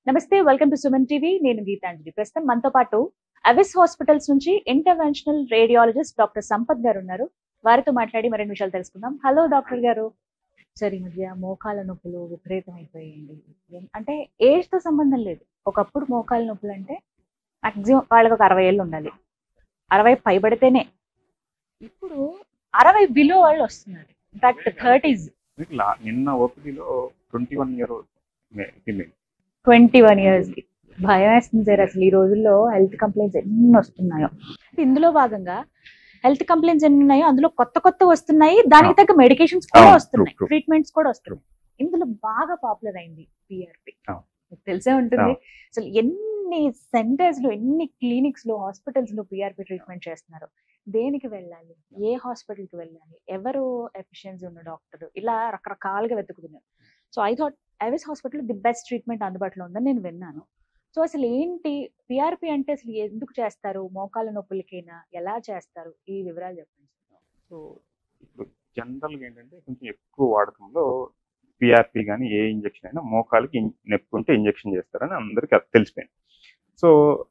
నమస్తే welcome to Suman TV నేను గీతాంజలి ప్రస్తుతం మనతో పాటు అవిస్ హాస్పిటల్స్ నుంచి ఇంటర్వెన్షనల్ రేడియాలజిస్ట్ డాక్టర్ సంపత్ గారు ఉన్నారు వారితో మాట్లాడి మరిన్ని విషయాలు తెలుసుకుందాం హలో డాక్టర్ గారు సరే ఈ మధ్య మోకాల నొప్పులు విపరీతమైపోయాయండి ఏం- అంటే ఏజ్ తో సంబంధం లేదు ఒకప్పుడు మోకాల నొప్పులు అంటే మాక్సిమం వాళ్ళకి ఒక అరవై ఏళ్ళు ఉండాలి అరవై పైబడితేనే ఇప్పుడు అరవై బిలో వాళ్ళు వస్తున్నారు ఇన్ఫాక్ట్ థర్టీస్ ఇట్లా నిన్న ఓపీడీలో twenty one year female twenty one years కి భయం వేస్తుంది సార్ అసలు ఈ రోజుల్లో హెల్త్ కంప్లైంట్స్ ఎన్ని వస్తున్నాయో ఇందులో భాగంగా హెల్త్ కంప్లైంట్స్ ఎన్ని ఉన్నాయో అందులో కొత్త కొత్త వస్తున్నాయి దానికి తగ్గ మెడికేషన్స్ కూడా అవును, వస్తున్నాయి true, true. ట్రీట్మెంట్స్ కూడా వస్తున్నాయి ఇందులో బాగా పాపులర్ అయింది పిఆర్పి అవును. మీకు తెలిసే ఉంటుంది అసలు ఎన్ని సెంటర్స్ లో ఎన్ని క్లినిక్స్ లో హాస్పిటల్స్ లో పిఆర్పి ట్రీట్మెంట్ చేస్తున్నారు దేనికి వెళ్ళాలి ఏ హాస్పిటల్ కి వెళ్ళాలి ఎవరు ఎఫిషియన్సీ ఉన్న డాక్టర్ ఇలా రకరకాలుగా వెతుకుతున్నారు so I thought Avis hospital the best treatment అందుబాటులో ఉందని నేను విన్నాను సో అసలు ఏంటి పిఆర్పి అంటే అసలు ఎందుకు చేస్తారు మోకాల నొప్పులకైనా ఎలా చేస్తారు ఈ వివరాలు చెప్పండి సో ఇప్పుడు జనరల్గా ఏంటంటే కొంచెం ఎక్కువ వాడకంలో పిఆర్పి కానీ ఏ ఇంజెక్షన్ అయినా మోకాలకి ఇన్- నొప్పి ఉంటే ఇంజెక్షన్ చేస్తారని అందరికీ అది తెలిసిపోయింది సో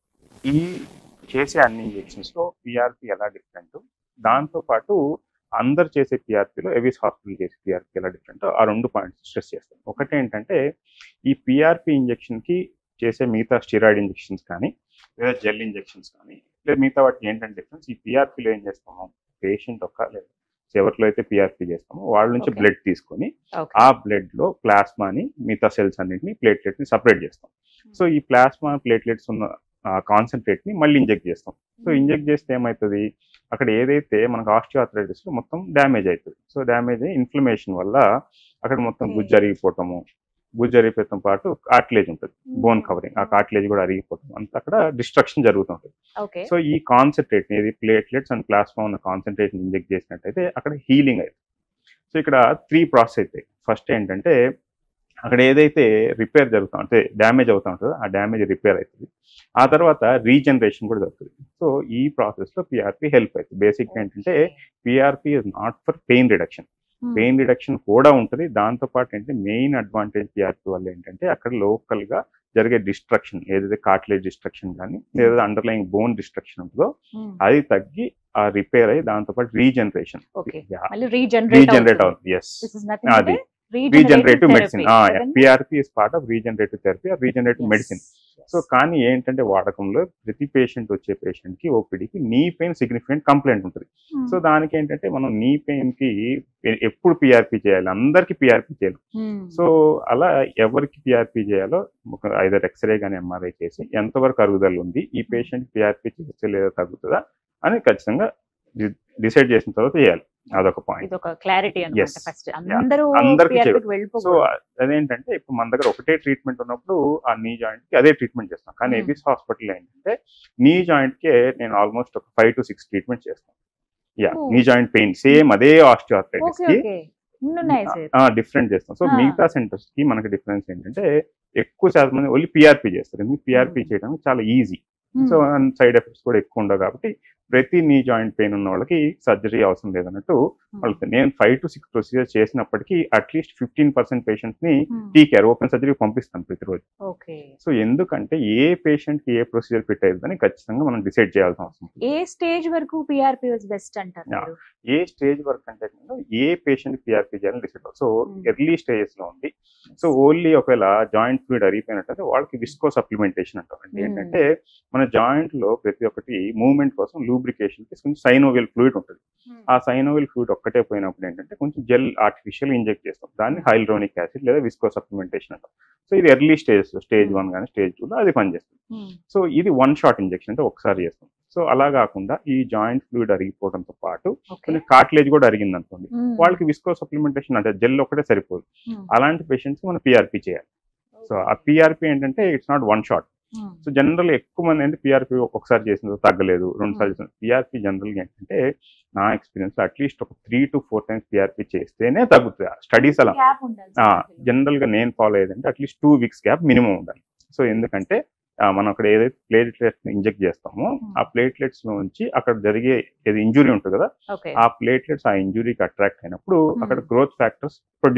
ఈ చేసే అన్ని ఇంజెక్షన్స్లో పిఆర్పి ఎలా డిఫరెంట్ దాంతో పాటు అందరు చేసే పిఆర్పిలో ఎవిస్ హాస్పిటల్ చేసే పిఆర్పి ఎలా డిఫరెంట్ ఆ రెండు పాయింట్స్ స్ట్రెస్ చేస్తాం ఒకటి ఏంటంటే ఈ పిఆర్పి ఇంజెక్షన్కి చేసే మిగతా స్టిరాయిడ్ ఇంజెక్షన్స్ కానీ లేదా జెల్ ఇంజెక్షన్స్ కానీ లేదా మిగతా వాటికి ఏంటంటే డిఫరెన్స్ ఈ పిఆర్పిలో ఏం చేస్తాము పేషెంట్ ఒక లేదా ఎవరిలో అయితే పిఆర్పి చేస్తామో వాళ్ళ నుంచి Okay. బ్లడ్ తీసుకొని ఓకే ఆ బ్లడ్ లో ప్లాస్మాని మిగతా సెల్స్ అన్నింటిని ప్లేట్లెట్ ని సపరేట్ చేస్తాం సో ఈ ప్లాస్మా ప్లేట్లెట్స్ ఉన్న కాన్సన్ట్రేట్ ని మళ్ళీ ఇంజెక్ట్ చేస్తాం సో ఇంజెక్ట్ చేస్తే ఏమవుతుంది అక్కడ ఏదైతే మనకు ఆస్టియోఆర్థరైటిస్ లో మొత్తం డ్యామేజ్ అవుతుంది సో డ్యామేజ్ అయ్యి ఇన్ఫ్లమేషన్ వల్ల అక్కడ మొత్తం Okay. గుజ్జు అరిగిపోవటము గుజ్జు అరిగిపోవటం పాటు కార్టిలేజ్ ఉంటుంది బోన్ కవరింగ్ ఆ కార్టిలేజ్ కూడా అరిగిపోవటం అంతా అక్కడ డిస్ట్రక్షన్ జరుగుతుంటుంది ఓకే సో ఈ కాన్సన్ట్రేట్ ఏది ప్లేట్లెట్స్ అండ్ ప్లాస్మా ఉన్న కాన్సన్ట్రేట్ ఇంజెక్ట్ చేసినట్టయితే అక్కడ హీలింగ్ అవుతుంది సో ఇక్కడ త్రీ ప్రాసెస్ అవుతాయి ఫస్ట్ ఏంటంటే అక్కడ ఏదైతే రిపేర్ జరుగుతా అంటే డ్యామేజ్ అవుతా ఉంటుందో ఆ డ్యామేజ్ రిపేర్ అవుతుంది ఆ తర్వాత రీజనరేషన్ కూడా జరుగుతుంది సో ఈ ప్రాసెస్ లో పిఆర్పి హెల్ప్ అవుతుంది బేసిక్ ఏంటంటే PRP is not for pain reduction pain reduction కూడా ఉంటుంది దాంతో పాటు ఏంటంటే మెయిన్ అడ్వాంటేజ్ పిఆర్పి వల్ల ఏంటంటే అక్కడ లోకల్ గా జరిగే డిస్ట్రక్షన్ ఏదైతే కార్టిలేజ్ డిస్ట్రక్షన్ కానీ లేదా అండర్లైన్ బోన్ డిస్ట్రక్షన్ ఉంటుందో అది తగ్గి ఆ రిపేర్ అయ్యి దాంతో పాటు రీజనరేషన్ Okay. మళ్ళీ రీజనరేట్ రీజనరేట్ అవుతుంది ఎస్ దిస్ ఇస్ నథింగ్ అది. But regenerative medicine PRP is part of regenerative therapy or regenerative medicine so కానీ ఏంటంటే వాడకంలో ప్రతి పేషెంట్ వచ్చే పేషెంట్ కి ఓపీడీకి నీ పెయిన్ సిగ్నిఫికెంట్ కంప్లైంట్ ఉంటుంది సో దానికి ఏంటంటే మనం నీ పెయిన్ కి ఎ- ఎప్పుడు పిఆర్పి చేయాలి అందరికి పిఆర్పి చేయాలి సో అలా ఎవరికి పిఆర్పి చేయాలో ఒక ఐదర్ ఎక్స్రే కానీ ఎంఆర్ఐ చేసి ఎంతవరకు అరుగుదల ఉంది ఈ పేషెంట్ పిఆర్పి చేస్తే లేదా తగ్గుతుందా అని ఖచ్చితంగా డిసైడ్ చేసిన తర్వాత చేయాలి అదొక పాయింట్ ఇది ఒక క్లారిటీ Yes. అన్నమాట ఫస్ట్ అందరూ అందరికీ PRP కి సో వెళ్ళిపోకూడదు అదేంటంటే ఇప్పుడు మన దగ్గర ఒకటే ట్రీట్మెంట్ ఉన్నప్పుడు ఆ నీ జాయింట్ కి అదే ట్రీట్మెంట్ చేస్తాం కానీ Hmm. ఎబిస్ హాస్పిటల్ ఏంటంటే నీ జాయింట్ కే నేను ఆల్మోస్ట్ ఒక ఫైవ్ టు సిక్స్ ట్రీట్మెంట్ చేస్తాను yeah Oh. Knee joint pain same అదే ఆస్టియోఆర్థరైటిస్ ఓకే కి ఓకే ఉన్నాయి సార్ డిఫరెంట్ చేస్తాం సో Ah. మిగతా సెంటర్స్ కి మనకి డిఫరెన్స్ ఏంటంటే ఎక్కువ శాతం మంది ఓన్లీ పిఆర్పి చేస్తారు ఎందుకు పిఆర్పి Hmm. చేయడం చాలా ఈజీ సో సైడ్ ఎఫెక్ట్స్ కూడా ఎక్కువ ఉండవు కాబట్టి ప్రతి నీ జాయింట్ పెయిన్ ఉన్న వాళ్ళకి సర్జరీ అవసరం లేదన్నట్టు వాళ్ళకి నేను ఫైవ్ టు సిక్స్ ప్రొసీజర్ చేసినప్పటికీ అట్లీస్ట్ ఫిఫ్టీన్ పర్సెంట్ పేషెంట్స్ ని టీ కేర్ ఓపెన్ సర్జరీ పంపిస్తాను ప్రతిరోజు ఓకే సో ఎందుకంటే ఏ పేషెంట్ కి ఏ ప్రొసీజర్ ఫిట్ అవుతుందని ఖచ్చితంగా మనం డిసైడ్ చేయాల్సిన అవసరం ఉంది. ఏ స్టేజ్ వరకు పిఆర్పి వాజ్ బెస్ట్ అంటారు Yeah. మీరు? ఏ స్టేజ్ వరకు అంటే నేను ఏ పేషెంట్ పిఆర్పీ చేయాలని డిసైడ్ అవ్వాలి సో Hmm. ఎర్లీ స్టేజెస్ లో ఉంది సో ఓన్లీ ఒకవేళ జాయింట్ ఫ్లూయిడ్ అరిగిపోయినట్టయితే వాళ్ళకి విస్కో సప్లిమెంటేషన్ అంటాం అంటే Hmm. ఏంటంటే మన జాయింట్ లో ప్రతి ఒక్కటి మూవ్మెంట్ కోసం లూబ్రికేషన్ కి కొంచెం సైనోవియల్ ఫ్లూయిడ్ ఉంటుంది ఆ సైనోవిల్ ఫ్లూయిడ్ ఒక్కటే పోయినప్పుడు ఏంటంటే కొంచెం జెల్ ఆర్టిఫిషియల్ ఇంజెక్ట్ చేస్తాం దాన్ని హైల్రోనిక్ యాసిడ్ లేదా విస్కో సప్లిమెంటేషన్ అంటాం సో ఇది ఎర్లీ స్టేజ్ స్టేజ్ వన్ కానీ స్టేజ్ టూ లో అది పనిచేస్తుంది Hmm. సో ఇది వన్ షాట్ ఇంజెక్షన్ అంటే ఒకసారి చేస్తాం సో అలా కాకుండా ఈ జాయింట్ ఫ్లూయిడ్ అరిగిపోవడంతో పాటు ఓకే కొన్ని కార్టిలేజ్ కూడా అరిగింది అనుకోండి Hmm. వాళ్ళకి విస్కో సప్లిమెంటేషన్ అంటే జెల్ ఒకటే సరిపోదు Hmm. అలాంటి పేషెంట్స్ మనం పిఆర్పి చేయాలి సో ఆ పిఆర్పి ఏంటంటే it's not one shot Hmm. So general ఎక్కువ మంది అంటే పిఆర్పి ఒక్కొక్కసారి చేసిన తర్వాత తగ్గలేదు రెండు సార్లు చేసిన పిఆర్పి జనరల్ గా ఏంటంటే నా ఎక్స్పీరియన్స్ లో అట్లీస్ట్ ఒక three to four times PRP చేస్తేనే తగ్గుతుంది స్టడీస్ అలా Gap ఉండాలి సార్ మధ్యలో. జనరల్ గా నేను ఫాలో అయ్యేదంటే at least two weeks gap minimum ఉండాలి సో ఎందుకంటే ఆ, మనం అక్కడ ఏదైతే ప్లేట్లెట్స్ ఇంజెక్ట్ చేస్తామో ఆ ప్లేట్లెట్స్ నుంచి అక్కడ జరిగే ఏది ఇంజురీ ఉంటుంది కదా ఓకే ఆ ప్లేట్లెట్స్ ఆ ఇంజురీకి అట్రాక్ట్ అయినప్పుడు Hmm. అక్కడ గ్రోత్ ఫ్యాక్టర్స్ ప్రొడ్యూస్ అవుతాయి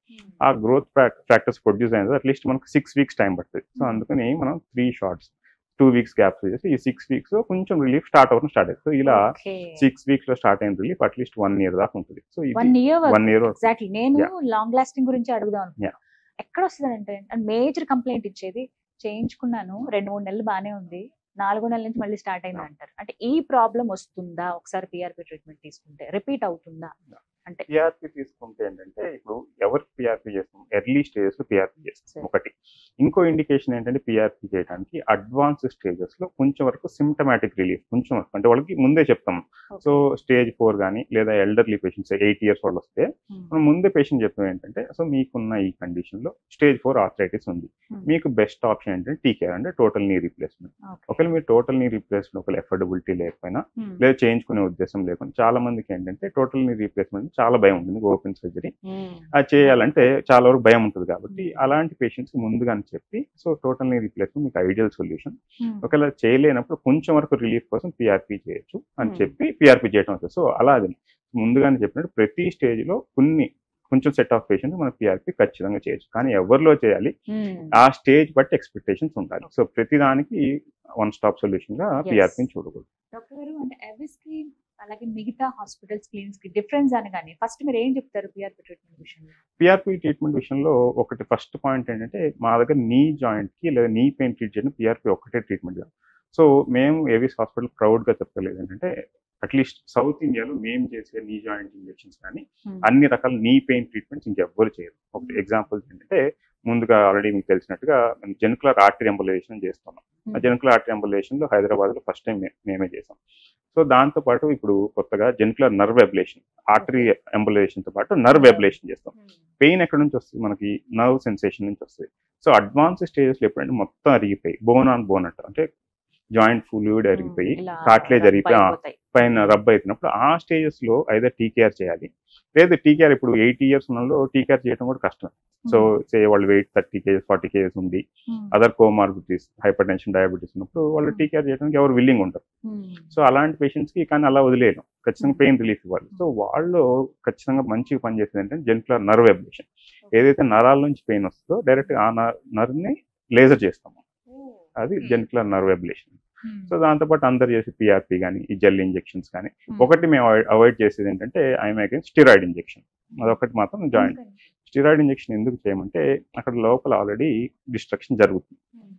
ఆ గ్రోత్ ఫ్యాక్టర్స్ ప్రొడ్యూస్ అయినది అట్లీస్ట్ మనకు సిక్స్ వీక్స్ టైం పడుతుంది సో Hmm. అందుకని మనం three shots two weeks gap చేసి ఈ సిక్స్ వీక్స్ కొంచెం రిలీఫ్ స్టార్ట్ అవ్వడం స్టార్ట్ అవుతుంది సో ఇలా సిక్స్ వీక్స్ లో స్టార్ట్ అయిన రిలీఫ్ అట్లీస్ట్ వన్ ఇయర్ దాకా ఉంటుంది so one year one year exactly నేను Yeah. లాంగ్ లాస్టింగ్ గురించి అడుగుదాం అనుకున్నా. Yeah. ఎక్కడ వస్తుంది అంటే మేజర్ కంప్లైంట్ ఇచ్చేది చేయించుకున్నాను రెండు మూడు నెలలు బానే ఉంది నాలుగో నెలల నుంచి మళ్ళీ స్టార్ట్ అయింది అంటారు అంటే ఈ ప్రాబ్లం వస్తుందా ఒకసారి పిఆర్పి ట్రీట్మెంట్ తీసుకుంటే రిపీట్ అవుతుందా అంటే పిఆర్పి తీసుకుంటే ఏంటంటే ఇప్పుడు ఎవరికి పిఆర్పి చేస్తాం ఎర్లీ స్టేజెస్ లో పిఆర్పి చేస్తాం సరే. ఒకటి ఇంకో ఇండికేషన్ ఏంటంటే పిఆర్పి చేయడానికి అడ్వాన్స్ స్టేజెస్ లో కొంచెం వరకు సిమ్టమాటిక్ రిలీఫ్ కొంచెం వరకు అంటే వాళ్ళకి ముందే చెప్తాం సో స్టేజ్ ఫోర్ కానీ లేదా ఎల్డర్లీ పేషెంట్స్ ఎయిట్ ఇయర్స్ వాళ్ళు వస్తే Hmm. మనం ముందే పేషెంట్ చెప్పడం ఏంటంటే సో మీకున్న ఈ కండిషన్ లో stage four arthritis hmm Hmm. మీకు బెస్ట్ ఆప్షన్ ఏంటంటే టీకేర్ అంటే టోటల్ నీ రీప్లేస్మెంట్ Okay. ఒకవేళ మీరు టోటల్ నీ రీప్లేస్మెంట్ ఒకవేళ ఎఫర్డబిలిటీ లేకపోయినా Hmm. లేదా చేయించుకునే ఉద్దేశం లేకుండా చాలా మందికి ఏంటంటే టోటల్ నీ రీప్లేస్మెంట్ చాలా భయం ఉంటుంది ఓపెన్ సర్జరీ Hmm. అది చేయాలంటే చాలా వరకు భయం ఉంటుంది కాబట్టి Hmm. అలాంటి పేషెంట్స్ ముందుగానే చెప్పి సో టోటల్ నీ రీప్లేస్మెంట్ మీకు ఐడియల్ సొల్యూషన్ Hmm. ఒకవేళ చేయలేనప్పుడు కొంచెం వరకు రిలీఫ్ కోసం పిఆర్పి చేయొచ్చు అని Hmm. చెప్పి పిఆర్పి చేయడం అవుతుంది సో అలా అది ముందుగానే చెప్పినట్టు ప్రతి స్టేజ్ లో కొన్ని కొంచెం సెట్ ఆఫ్ పేషెంట్స్ మనం పిఆర్పి ఖచ్చితంగా చేయొచ్చు కానీ ఎవరిలో చేయాలి Hmm. ఆ స్టేజ్ బట్టి ఎక్స్పెక్టేషన్స్ ఉండాలి సో ప్రతి దానికి వన్ స్టాప్ సొల్యూషన్ గా Yes. పిఆర్పిని చూడకూడదు డాక్టర్ గారు అంటే ఎవిస్ కి అలాగే మిగతా హాస్పిటల్స్ క్లినిక్స్ కి డిఫరెన్స్ అనగానే ఫస్ట్ మీరు ఏం చెప్తారు పిఆర్పి ట్రీట్మెంట్ విషయంలో పిఆర్పి ట్రీట్మెంట్ విషయంలో ఒకటి ఫస్ట్ పాయింట్ ఏంటంటే మా దగ్గర నీ జాయింట్ కి లేదా నీ పెయిన్ ట్రీట్ చేయడం పిఆర్పి ఒకటే ట్రీట్మెంట్ సో మేము ఏవిస్ హాస్పిటల్ ప్రౌడ్ గా చెప్పలేదు ఏంటంటే అట్లీస్ట్ సౌత్ ఇండియాలో మేము చేసే నీ జాయింట్ ఇంజెక్షన్స్ కానీ Hmm. అన్ని రకాల నీ పెయిన్ ట్రీట్మెంట్స్ ఇంకెవ్వరు చేయరు ఒక ఎగ్జాంపుల్స్ ఏంటంటే ముందుగా ఆల్రెడీ మీకు తెలిసినట్టుగా మేము జెనుకులర్ ఆర్టరీ ఎంబులేషన్ చేస్తున్నాం ఆ జెనుకులర్ ఆర్టరీ ఎంబులేషన్ లో హైదరాబాద్ లో ఫస్ట్ టైం మేమే చేసాం సో దాంతో పాటు ఇప్పుడు కొత్తగా జెనుకులర్ నర్వ్ ఎబులేషన్ ఆర్టరీ ఎంబులేషన్ తో పాటు నర్వ్ ఎబులేషన్ చేస్తాం పెయిన్ ఎక్కడ నుంచి వస్తుంది మనకి నర్వ్ సెన్సేషన్ నుంచి వస్తుంది సో అడ్వాన్స్ స్టేజెస్ లో ఎప్పుడంటే మొత్తం అరిగిపోయి బోన్ ఆన్ బోన్ అంట అంటే జాయింట్ ఫ్లూయిడ్ అరిగిపోయి cartilage అరిగిపోయి, ఆ, పైన రబ్ అవుతున్నప్పుడు ఆ స్టేజెస్ లో అయితే టీకేఆర్ చేయాలి లేదు టీకేఆర్ ఇప్పుడు ఎయిటీ ఇయర్స్ ఉన్నలో టీకేఆర్ చేయడం కూడా కష్టం సో సే వాళ్ళు weight thirty kgs forty kgs ఉంది other comorbidities hypertension diabetes ఉన్నప్పుడు వాళ్ళు Hmm. టీకేఆర్ చేయడానికి ఎవరు విల్లింగ్ ఉంటారు సో అలాంటి పేషెంట్స్ కి కానీ అలా వదిలేయడం ఖచ్చితంగా పెయిన్ రిలీఫ్ ఇవ్వాలి సో వాళ్ళు ఖచ్చితంగా మంచిగా పనిచేసేది ఏంటంటే జెంట్లర్ నర్వ్ ఎబ్లేషన్ ఏదైతే నరాల నుంచి పెయిన్ వస్తుందో డైరెక్ట్ ఆ నర్వ్ ని లేజర్ చేస్తాము అది జెంట్లర్ నర్వ్ ఎబ్లేషన్ సో దాంతోపాటు అందరు చేసే పిఆర్పి కానీ ఈ జెల్ ఇంజెక్షన్స్ కానీ ఒకటి మేము అవాయిడ్ చేసేది ఏంటంటే ఐఎమ్ అగైన్ స్టిరాయిడ్ ఇంజెక్షన్ అదొకటి మాత్రం జాయింట్ స్టిరాయిడ్ ఇంజెక్షన్ ఎందుకు చేయమంటే అక్కడ లోపల ఆల్రెడీ డిస్ట్రక్షన్ జరుగుతుంది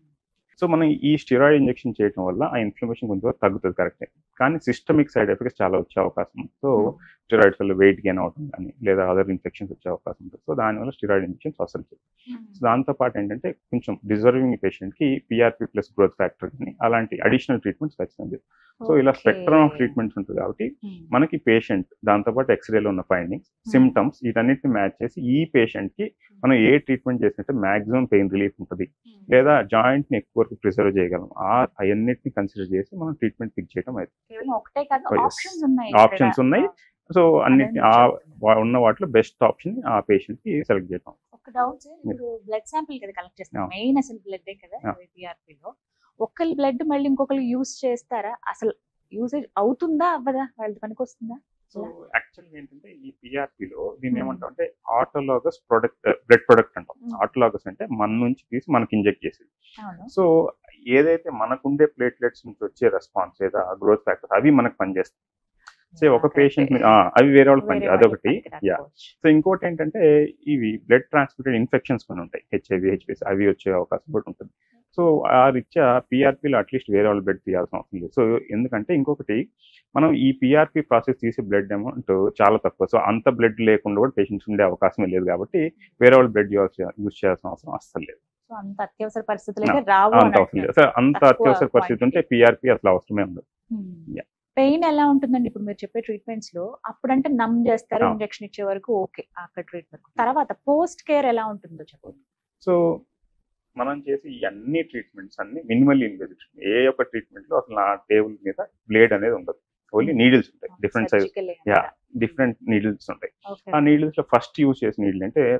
సో మనం ఈ స్టిరాయిడ్ ఇంజెక్షన్ చేయడం వల్ల ఆ ఇన్ఫ్లమేషన్ కొంచెం తగ్గుతుంది కరెక్టే కానీ సిస్టమిక్ సైడ్ ఎఫెక్ట్స్ చాలా వచ్చే అవకాశం ఉంది సో స్టిరాయిడ్స్ వల్ల వెయిట్ గెయిన్ అవడం కానీ లేదా అదర్ ఇన్ఫెక్షన్స్ వచ్చే అవకాశం ఉంటుంది సో దానివల్ల స్టిరాయిడ్ ఇంజెక్షన్స్ అవసరం లేదు సో దాంతో పాటు ఏంటంటే కొంచెం డిజర్వింగ్ పేషెంట్ కి పిఆర్పి ప్లస్ గ్రోత్ ఫ్యాక్టర్ కానీ అలాంటి అడిషనల్ ట్రీట్మెంట్స్ ఖచ్చితంగా సో ఇలా స్పెక్ట్రమ్ ఆఫ్ ట్రీట్మెంట్స్ ఉంటుంది కాబట్టి మనకి పేషెంట్ దాంతోపాటు ఎక్స్రేలో ఉన్న ఫైండింగ్స్ సిమ్టమ్స్ వీటన్నిటిని మ్యాచ్ చేసి ఈ పేషెంట్ కి మనం ఏ ట్రీట్మెంట్ చేసినట్టే మాక్సిమం పెయిన్ రిలీఫ్ ఉంటుంది లేదా జాయింట్ ని ఎక్కువ వరకు ప్రిజర్వ్ చేయగలం ఆ అవన్నిటిని కన్సిడర్ చేసి మనం ట్రీట్మెంట్ పిక్ చేయడం అయితే కేవలం ఒకటే కాదు Oh, yes. ఆప్షన్స్ ఉన్నాయి Options ఉన్నాయి. సో అన్నిటిని ఆ వా- ఉన్న వాటిలో బెస్ట్ ఆప్షన్ ఆ పేషెంట్ కి సెలెక్ట్ చేయడం ఒక డౌట్ సార్ ఇప్పుడు బ్లడ్ శాంపిల్ కదా కలెక్ట్ చేస్తాం Yeah. మెయిన్ అసలు బ్లడ్ కదా Yeah. పిఆర్పి లో ఒకరి బ్లడ్ మళ్ళీ ఇంకొకరు యూజ్ చేస్తారా అసలు యూసేజ్ అవుతుందా అవ్వదా వాళ్ళకి పనికొస్తుందా సో యాక్చువల్గా ఏంటంటే ఈ PRP లో దీన్ని ఏమంటాం అంటే ఆటోలాగస్ ప్రొడక్ట్ బ్లడ్ ప్రొడక్ట్ అంటాం Hmm. ఆటోలాగస్ అంటే మన నుంచి తీసి మనకి ఇంజెక్ట్ చేసేది అవును సో ఏదైతే మనకుండే ప్లేట్లెట్స్ నుంచి వచ్చే రెస్పాన్స్ లేదా గ్రోత్ ఫ్యాక్టర్ అవి మనకు పనిచేస్తాయి సో ఒక పేషెంట్ అవి వేరే వాళ్ళకి పనిచేస్తాయి అదొకటి యా సో ఇంకోటి ఏంటంటే ఇవి బ్లడ్ ట్రాన్స్మిటెడ్ ఇన్ఫెక్షన్స్ కొన్ని ఉంటాయి హెచ్ఐవి హెచ్పిఎస్ అవి వచ్చే అవకాశం కూడా ఉంటుంది సో ఆ రీత్యా పిఆర్పిలో అట్లీస్ట్ వేరే వాళ్ళ బ్లడ్ తీయాల్సిన అవసరం లేదు సో ఎందుకంటే ఇంకొకటి మనం ఈ పిఆర్పి ప్రాసెస్ తీసే బ్లడ్ అమౌంట్ చాలా తక్కువ సో అంత బ్లడ్ లేకుండా కూడా పేషెంట్స్ ఉండే అవకాశమే లేదు కాబట్టి వేరే వాళ్ళ బ్లడ్ యూజ్ చేయాల్సిన అవసరం అస్సలు లేదు సో అంత అత్యవసర పరిస్థితులు అయితే రావు అంత అవసరం లేదు సో అంత తక్కువ అత్యవసర పరిస్థితి ఉంటే పిఆర్పి అసలు అవసరమే ఉండదు Yeah. పెయిన్ ఎలా ఉంటుందండి ఇప్పుడు మీరు చెప్పే ట్రీట్మెంట్స్ లో అప్పుడంటే నమ్ చేస్తారు అవును. ఇంజెక్షన్ ఇచ్చే వరకు ఓకే అక్కడ ట్రీట్మెంట్ తర్వాత పోస్ట్ కేర్ ఎలా ఉంటుందో చెప్పండి సో మనం చేసే ఈ అన్ని ట్రీట్మెంట్స్ అన్ని మినిమల్ ఇన్వెజివ్ ఏ ఒక్క ట్రీట్మెంట్ లో అసలు నా టేబుల్ మీద బ్లేడ్ అనేది ఉండదు ఓన్లీ నీడిల్స్ ఉంటాయి different size Surgical Yeah. Different needles ఉంటాయి ఓకే ఆ నీడిల్స్ లో ఫస్ట్ యూజ్ చేసే నీడిల్ అంటే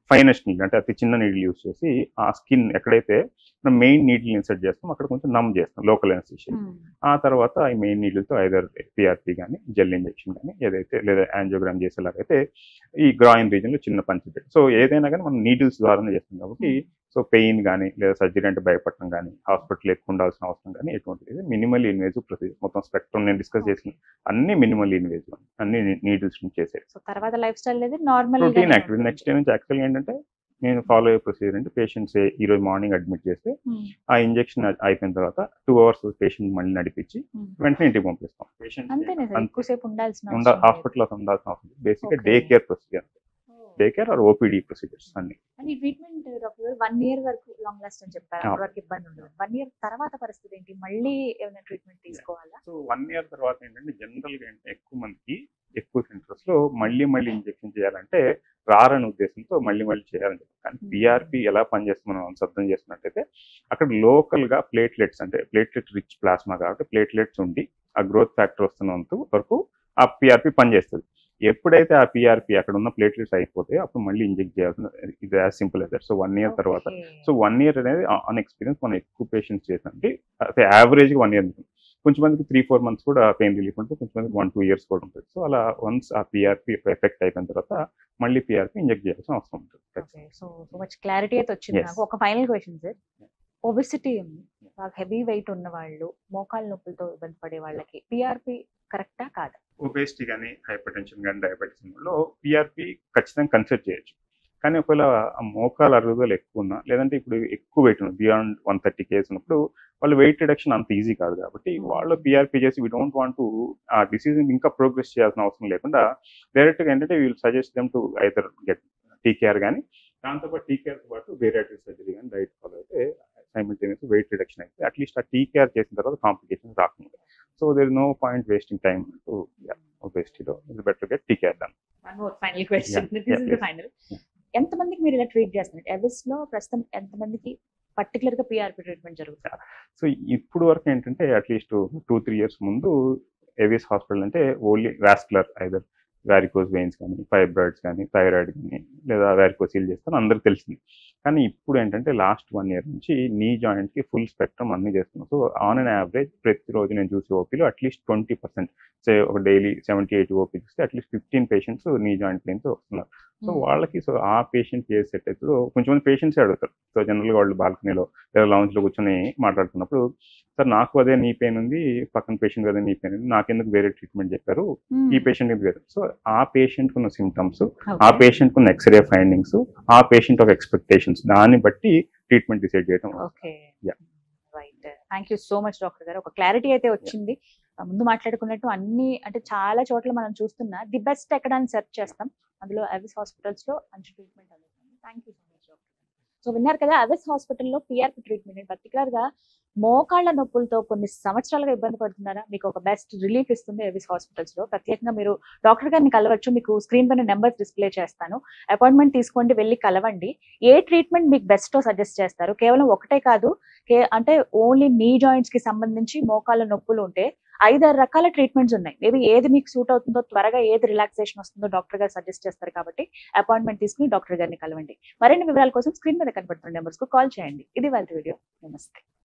ఫైనెస్ట్ నీడ్ అంటే అతి చిన్న నీడిల్ యూస్ చేసి ఆ స్కిన్ ఎక్కడైతే మనం మెయిన్ నీడిల్ ఇన్సర్ట్ చేస్తాం అక్కడ కొంచెం నమ్ చేస్తాం లోకల్ ఎనస్థీషియా ఆ తర్వాత ఈ మెయిన్ నీడిల్తో ఐదర్ పిఆర్పి కానీ జెల్ ఇంజెక్షన్ కానీ ఏదైతే లేదా యాంజియోగ్రామ్ చేసేలాగైతే ఈ గ్రాయిన్ రీజన్లో చిన్న పంచి పెట్టి సో ఏదైనా కానీ మనం నీడిల్స్ ద్వారానే చేస్తాం కాబట్టి సో పెయిన్ కానీ లేదా సర్జరీ అంటే భయపడటం కానీ హాస్పిటల్ ఎక్కువ ఉండాల్సిన అవసరం కానీ ఎటువంటిది మినిమల్ ఇన్వేజివ్ ప్రొసీజర్ మొత్తం స్పెక్ట్రమ్ నేను డిస్కస్ చేసిన అన్ని మినిమల్ ఇన్వేజివ్ అన్ని నీడిల్స్ నుంచి చేసేది సో తర్వాత లైఫ్ స్టైల్ అనేది normal routine activity next day నుంచి యాక్చువల్గా ఏంటంటే నేను ఫాలో అయ్యే ప్రొసీజర్ అంటే పేషెంట్స్ ఈ రోజు మార్నింగ్ అడ్మిట్ చేస్తే ఆ ఇంజెక్షన్ అయిపోయిన తర్వాత టూ అవర్స్ పేషెంట్ మళ్ళీ నడిపించి వెంటనే ఇంటికి పంపిస్తాం అంతేనే సార్ పేషెంట్ ఎక్కువసేపు ఉండాల్సిన ఉండ అవసరం లేదు. హాస్పిటల్లో ఉండాల్సిన అవసరం బేసిక్ గా Okay. Day care procedure Oh. Day care or OPD procedures అన్ని అండ్ ఈ ట్రీట్మెంట్ డాక్టర్ వన్ ఇయర్ వరకు లాంగ్ లాస్ట్ అని చెప్పారు Yeah. అప్పటి వరకు ఇబ్బంది ఉండదు వన్ ఇయర్ తర్వాత పరిస్థితి ఏంటి మళ్ళీ ఏమైనా ట్రీట్మెంట్ తీసుకోవాలా సో వన్ ఇయర్ తర్వాత ఏంటంటే జనరల్ గా ఏంటంటే ఎక్కువ మందికి ఎక్కువ సెంటర్స్ లో మళ్ళీ మళ్ళీ ఇంజెక్షన్ చేయాలంటే రారని ఉద్దేశంతో మళ్ళీ మళ్ళీ చేయాలని చెప్పారు కానీ Hmm. పిఆర్పి ఎలా పనిచేస్తుంది మనం అర్థం చేస్తున్నట్టయితే అక్కడ లోకల్ గా ప్లేట్లెట్స్ అంటే ప్లేట్లెట్ రిచ్ ప్లాస్మా కాబట్టి ప్లేట్లెట్స్ ఉండి ఆ గ్రోత్ ఫ్యాక్టర్ వస్తున్నంత వరకు ఆ పిఆర్పి పనిచేస్తుంది ఎప్పుడైతే ఆ పిఆర్పి అక్కడ ఉన్న ప్లేట్లెట్స్ అయిపోతే అప్పుడు మళ్ళీ ఇంజెక్ట్ చేయాల్సిన ఇది యాజ్ సింపుల్ అయితే సో వన్ ఇయర్ తర్వాత Okay. సో వన్ ఇయర్ అనేది ఆన్ ఎక్స్పీరియన్స్ మనం ఎక్కువ పేషెంట్స్ చేసామంటే అదే యావరేజ్ గా వన్ ఇయర్ కొంచెం మందికి త్రీ ఫోర్ మంత్స్ కూడా పెయిన్ రిలీఫ్ ఉంటుంది కొంచెం మందికి వన్ టూ ఇయర్స్ కూడా ఉంటుంది సో అలా వన్స్ ఆ పిఆర్పి ఎఫెక్ట్ అయిపోయిన తర్వాత మళ్ళీ పిఆర్పి ఇంజెక్ట్ చేయాల్సిన అవసరం ఉంటుంది okay so so much clarity అయితే వచ్చింది Yes. నాకు ఒక ఫైనల్ క్వశ్చన్ సార్ ఒబిసిటీ ఉంది బాగా హెవీ వెయిట్ ఉన్న వాళ్ళు మోకాళ్ళ నొప్పులతో ఇబ్బంది పడే వాళ్ళకి పిఆర్పి కరెక్టా కాదా ఒబేసిటీ కానీ హైపర్ టెన్షన్ కానీ డయాబెటీస్ లో పిఆర్పి ఖచ్చితంగా కన్సిడర్ చేయొచ్చు కానీ ఒకవేళ ఆ మోకాల అరుగుదల ఎక్కువ ఉన్నా లేదంటే ఇప్పుడు ఎక్కువ వెయిట్ ఉంది బియాండ్ వన్ థర్టీ కేస్ ఉన్నప్పుడు వాళ్ళు వెయిట్ రిడక్షన్ అంత ఈజీ కాదు కాబట్టి Hmm. వాళ్ళు పిఆర్పి చేసి వీ డోంట్ వాంట్ టు ఆ డిసీజ్ ఇంకా ప్రోగ్రెస్ చేయాల్సిన అవసరం లేకుండా డైరెక్ట్ గా ఏంటంటే we'll suggest them to either get TKR కానీ దాంతోపాటు టీకేఆర్ తో పాటు బేరియాట్రిక్ సర్జరీ కానీ డైట్ ఫాలో అయితే సైమిల్టేనియస్ వెయిట్ రిడక్షన్ అయితే అట్లీస్ట్ ఆ టీకేఆర్ చేసిన తర్వాత కాంప్లికేషన్స్ రాకుండా so there no point wasting time to ఒబేసిటీలో it better get TKR than one more final question Yeah, this yeah, is the please. Final ఎంత మందికి మీరు ఇలా ట్రీట్ చేస్తున్నారు ఎవిస్ లో ప్రస్తుతం ఎంత మందికి పర్టికులర్ గా పిఆర్పి ట్రీట్మెంట్ జరుగుతుంది సో ఇప్పుడు వరకు ఏంటంటే అట్లీస్ట్ టూ త్రీ ఇయర్స్ ముందు ఏవిఎస్ హాస్పిటల్ అంటే only vascular either varicose veins కానీ ఫైబ్రాయిడ్స్ కానీ థైరాయిడ్ కానీ లేదా వ్యారికోసీల్ చేస్తాను అందరికి తెలిసింది కానీ ఇప్పుడు ఏంటంటే లాస్ట్ వన్ ఇయర్ నుంచి నీ జాయింట్ కి ఫుల్ స్పెక్ట్రమ్ అన్ని చేస్తున్నాం సో ఆన్ అన్ యావరేజ్ ప్రతిరోజు నేను చూసే ఓపీలో అట్లీస్ట్ ట్వంటీ పర్సెంట్ సే ఒక డైలీ సెవెంటీ ఎయిట్ ఓపీ చూస్తే at least fifteen patients knee joint పెయిన్తో వస్తున్నారు సో వాళ్ళకి సో ఆ పేషెంట్ ఏ సెట్ అవుతుందో కొంచెం మంది పేషెంట్స్ అడుగుతారు సో జనరల్గా వాళ్ళు బాల్కనీలో లేదా lounge లో కూర్చొని మాట్లాడుతున్నప్పుడు సార్ నాకు అదే నీ పెయిన్ ఉంది పక్కన పేషెంట్ అదే నీ పెయిన్ ఉంది నాకెందుకు వేరే ట్రీట్మెంట్ చెప్పారు ఈ పేషెంట్ ఎందుకు వేరే సో ఆ పేషెంట్ ఉన్న సిమ్టమ్స్ ఆ పేషెంట్ ఉన్న ఎక్స్రే ఫైండింగ్స్ ఆ పేషెంట్ ఆఫ్ ఎక్స్పెక్టేషన్స్ దాన్ని బట్టి ట్రీట్మెంట్ డిసైడ్ చేయడం okay Yeah. Right thank you so much doctor గారు ఒక క్లారిటీ అయితే వచ్చింది ఆ, ముందు మాట్లాడుకున్నట్టు అన్ని అంటే చాలా చోట్ల మనం చూస్తున్నా ది బెస్ట్ ఎక్కడ అని సెర్చ్ చేస్తాం అందులో అవిస్ హాస్పిటల్స్ లో మంచి ట్రీట్మెంట్ అందుతుంది thank you so much doctor so విన్నారు కదా అవిస్ హాస్పిటల్లో పిఆర్పి ట్రీట్మెంట్ పర్టికులర్ గా మోకాళ్ళ నొప్పులతో కొన్ని సంవత్సరాలుగా ఇబ్బంది పడుతున్నారా మీకు ఒక బెస్ట్ రిలీఫ్ ఇస్తుంది ఎవిస్ హాస్పిటల్స్ లో ప్రత్యేకంగా మీరు డాక్టర్ గారిని కలవచ్చు మీకు స్క్రీన్ పైన నెంబర్స్ డిస్ప్లే చేస్తాను అపాయింట్మెంట్ తీసుకోండి వెళ్ళి కలవండి ఏ ట్రీట్మెంట్ మీకు బెస్ట్ సజెస్ట్ చేస్తారు కేవలం ఒకటే కాదు కే- అంటే ఓన్లీ నీ జాయింట్స్ కి సంబంధించి మోకాళ్ళ నొప్పులు ఉంటే ఐదారు రకాల ట్రీట్మెంట్స్ ఉన్నాయి మేబీ ఏది మీకు సూట్ అవుతుందో త్వరగా ఏది రిలాక్సేషన్ వస్తుందో డాక్టర్ గారు సజెస్ట్ చేస్తారు కాబట్టి అపాయింట్మెంట్ తీసుకుని డాక్టర్ గారిని కలవండి మరిన్ని వివరాల కోసం స్క్రీన్ మీద కనపడుతున్న నెంబర్స్ కు కాల్ చేయండి ఇది వాళ్ళ వీడియో నమస్తే